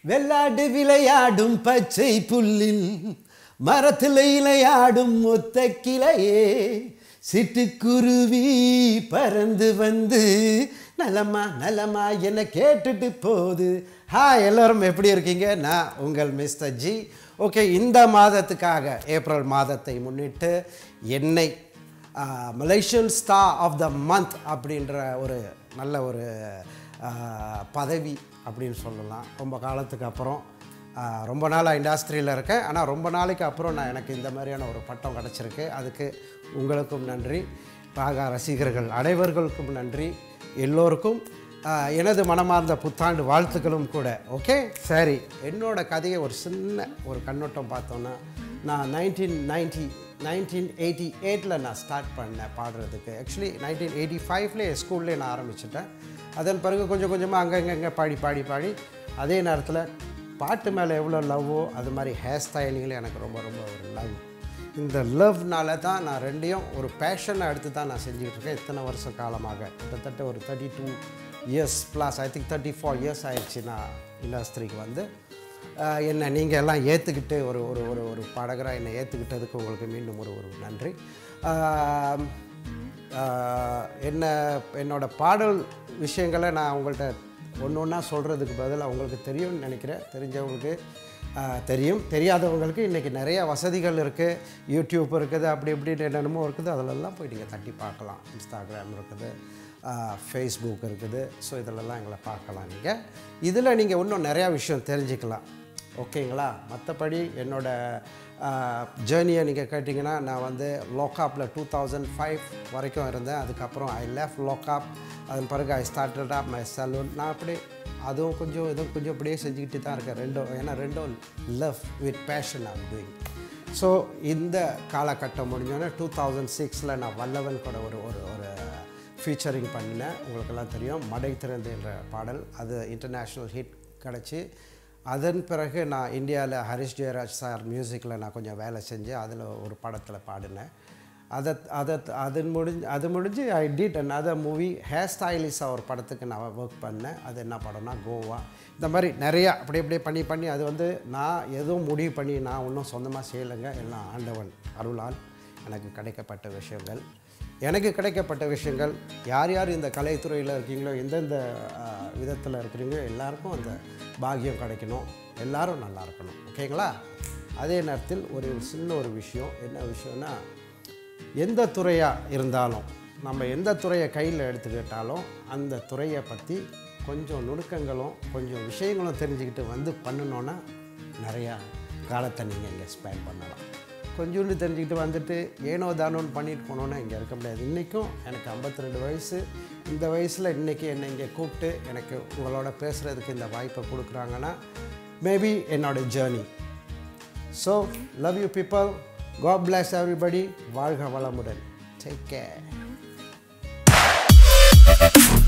வெள்ளாடு விளையாடும் பச்சை புல்லில் மரத்தில் இலையாடும் ஒத்த கிளையே சிட்டுக்குருவி பறந்து வந்து நலமா நலமா என்ன கேட்டுட்டு போகுது ஹாய் எல்லாரும் எப்படி இருக்கீங்க நான் உங்கள் மிஸ்டர் ஜி ஓகே இந்த மாதத்துக்காக ஏப்ரல் மாதத்தை முன்னிட்டு என்னை Malaysian star of the month அப்படின்ற ஒரு நல்ல ஒரு ஆஹ், பதவி அப்படின்னு சொல்லலாம் ரொம்ப காலத்துக்கு அப்புறம் ஆஹ், ரொம்ப நாளாக இண்டஸ்ட்ரியில் இருக்கேன் ஆனால் ரொம்ப நாளைக்கு அப்புறம் நான் எனக்கு இந்த மாதிரியான ஒரு பட்டம் கிடச்சிருக்கு அதுக்கு உங்களுக்கும் நன்றி பாகா ரசிகர்கள் அனைவர்களுக்கும் நன்றி எல்லோருக்கும் ஆஹ், எனது மனமார்ந்த புத்தாண்டு வாழ்த்துக்களும் கூட ஓகே சரி என்னோட கதையை ஒரு சின்ன ஒரு கண்ணோட்டம் பார்த்தோன்னா நான் நைன்டீன் நைன்டி நைன்டீன் எயிட்டி எயிட்டில் நான் ஸ்டார்ட் பண்ணேன் பாடுறதுக்கு ஆக்சுவலி நைன்டீன் எயிட்டி ஃபைவ்லேயே ஸ்கூல்லே நான் ஆரம்பிச்சிட்டேன் அதன் பிறகு கொஞ்சம் கொஞ்சமாக அங்கங்கே பாடி பாடி பாடி அதே நேரத்தில் பாட்டு மேலே எவ்வளோ லவ்வோ அது மாதிரி ஹேர் ஸ்டைலிங்கில் எனக்கு ரொம்ப ரொம்ப ஒரு லவ் இந்த லவ்னால தான் நான் ரெண்டையும் ஒரு பேஷனை எடுத்து தான் நான் செஞ்சுக்கிட்டு இருக்கேன் இத்தனை வருஷ காலமாக கிட்டத்தட்ட ஒரு thirty two years plus I think thirty four years ஆயிடுச்சு நான் இண்டஸ்ட்ரிக்கு வந்து ஆஹ் என்னை நீங்கள் எல்லாம் ஏற்றுக்கிட்டு ஒரு ஒரு ஒரு ஒரு பாடகராக என்னை ஏற்றுக்கிட்டதுக்கு உங்களுக்கு மீண்டும் ஒரு ஒரு நன்றி ஆம், ஆஹ் என்ன என்னோட பாடல் விஷயங்களை நான் உங்கள்கிட்ட ஒன்று ஒன்றா சொல்கிறதுக்கு பதிலாக உங்களுக்கு தெரியும்னு நினைக்கிறேன் தெரிஞ்சவங்களுக்கு ஆஹ் தெரியும் தெரியாதவங்களுக்கு இன்றைக்கி நிறைய வசதிகள் இருக்குது யூடியூப் இருக்குது அப்படி இப்படின்னு என்னென்னமோ இருக்குது அதிலெல்லாம் போய் நீங்கள் தட்டி பார்க்கலாம் இன்ஸ்டாகிராம் இருக்குது ஃபேஸ்புக் இருக்குது ஸோ இதிலெல்லாம் எங்களை பார்க்கலாம் நீங்கள் இதில் நீங்கள் இன்னும் நிறையா விஷயம் தெரிஞ்சுக்கலாம் ஓகேங்களா மற்றபடி என்னோட ஜேர்னியை நீங்கள் கேட்டிங்கன்னா நான் வந்து லோக்காப்பில் டூ தௌசண்ட் ஃபைவ் வரைக்கும் இருந்தேன் அதுக்கப்புறம் ஐ லெஃப்ட் லோக்காப் அதன் பிறகு I started up my salon நான் அப்படி அதுவும் கொஞ்சம் இதுவும் கொஞ்சம் அப்படியே செஞ்சுக்கிட்டு தான் இருக்கேன் ரெண்டும் ஏன்னா ரெண்டும் love with passion am doing so இந்த காலகட்டம் முடிஞ்சோடனே டூ தௌசண்ட் சிக்ஸில் நான் வல்லவன் கூட ஒரு ஒரு ஒரு ஃபீச்சரிங் பண்ணினேன் உங்களுக்கெல்லாம் தெரியும் மடை திறந்து என்ற பாடல் அது இன்டர்நேஷ்னல் ஹிட் கிடச்சி அதன் பிறகு நான் இந்தியாவில் ஹரிஷ் ஜெயராஜ் சார் மியூசிக்கில் நான் கொஞ்சம் வேலை செஞ்சு அதில் ஒரு படத்தில் பாடினேன் அதை அதை அது முடிஞ்சு அது முடிஞ்சு I did another movie hair ஸ்டைலிஸாக ஒரு படத்துக்கு நான் ஒர்க் பண்ணேன் அது என்ன படம்னா கோவா இந்த மாதிரி நிறையா அப்படி இப்படி பண்ணி பண்ணி அது வந்து நான் எதுவும் முடிவு பண்ணி நான் ஒன்றும் சொந்தமாக செய்யலைங்க எல்லாம் ஆண்டவன் அருளால் எனக்கு கிடைக்கப்பட்ட விஷயங்கள் எனக்கு கிடைக்கப்பட்ட விஷயங்கள் யார் யார் இந்த கலைத்துறையில் இருக்கீங்களோ எந்தெந்த விதத்தில் இருக்கிறீங்களோ எல்லாருக்கும் அந்த பாக்கியம் கிடைக்கணும் எல்லாரும் நல்லா இருக்கணும் ஓகேங்களா அதே நேரத்தில் ஒரு சின்ன ஒரு விஷயம் என்ன விஷயம்னா எந்த துறையாக இருந்தாலும் நம்ம எந்த துறையை கையில் எடுத்துக்கிட்டாலும் அந்த துறையை பற்றி கொஞ்சம் நுணுக்கங்களும் கொஞ்சம் விஷயங்களும் தெரிஞ்சுக்கிட்டு வந்து பண்ணணுன்னா நிறையா காலத்தை நீங்கள் இங்கே ஸ்பெண்ட் பண்ணலாம் கொஞ்சோண்டு தெரிஞ்சுக்கிட்டு வந்துட்டு ஏனோ தானோன்னு பண்ணிட்டு போனோன்னா இங்கே இருக்க முடியாது இன்றைக்கும் எனக்கு 52 ரெண்டு வயசு இந்த வயசில் இன்றைக்கி என்னை இங்கே கூப்பிட்டு எனக்கு உங்களோட பேசுகிறதுக்கு இந்த வாய்ப்பை கொடுக்குறாங்கன்னா மேபி என்னோட journey so love you people God bless everybody வாழ்க வளமுடன் டேக் கேர்